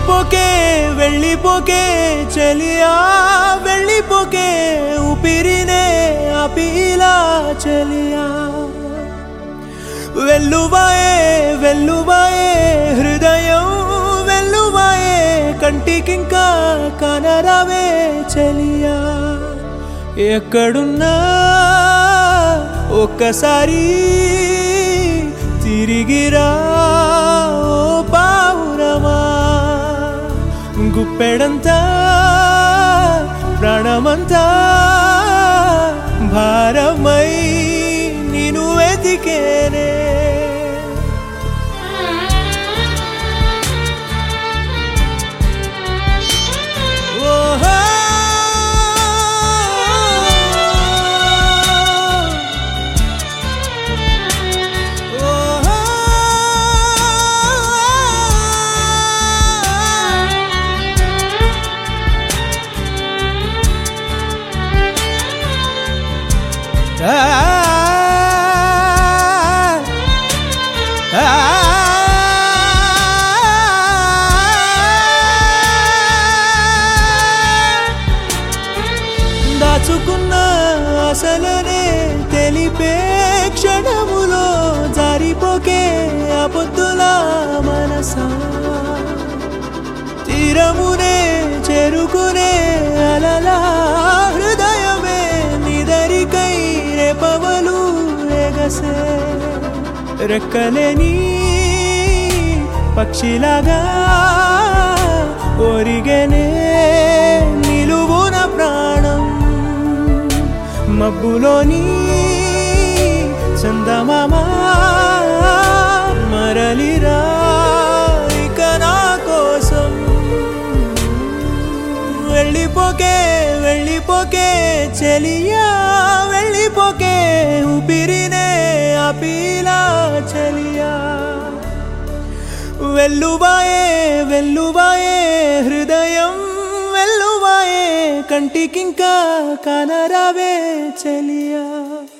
వెళ్ళిపోకే వెళ్ళిపోకే చెలియా వెళ్ళిపోకే ఊపిరినే ఆపిలా చెలియా వెల్లువాయే వెల్లువాయే హృదయం వెల్లువాయే కంటికింకా కనరావే చెలియా ఎక్కడున్నా ఒక్కసారి తిరిగిరా ఓ పావురమా గుప్పెడంతా ప్రాణమంతా భారమై నేను వెతికేనే ఓహో ఓహో దాచుకున్న అసలనే తెలిపే క్షణములో జారిపోకే అబద్ధుల మనసా తీరమునే చేరుకునే అలలా హృదయమే నిదరికై రేపవలు ఎగసే రెక్కలేని పక్షిలాగా ఒరిగనే నిలువున ప్రాణం మబ్బులోని చందమామా మరలిరా ఇక నా కోసం వెళ్ళిపోకే వెళ్ళిపోకే చెలియా వెళ్ళిపోకే ఊపిరినే ఆపిలా చెలియా వెల్లువాయే వెల్లువాయే హృదయం వెల్లువాయే కంటికింకా కనరావే చెలియా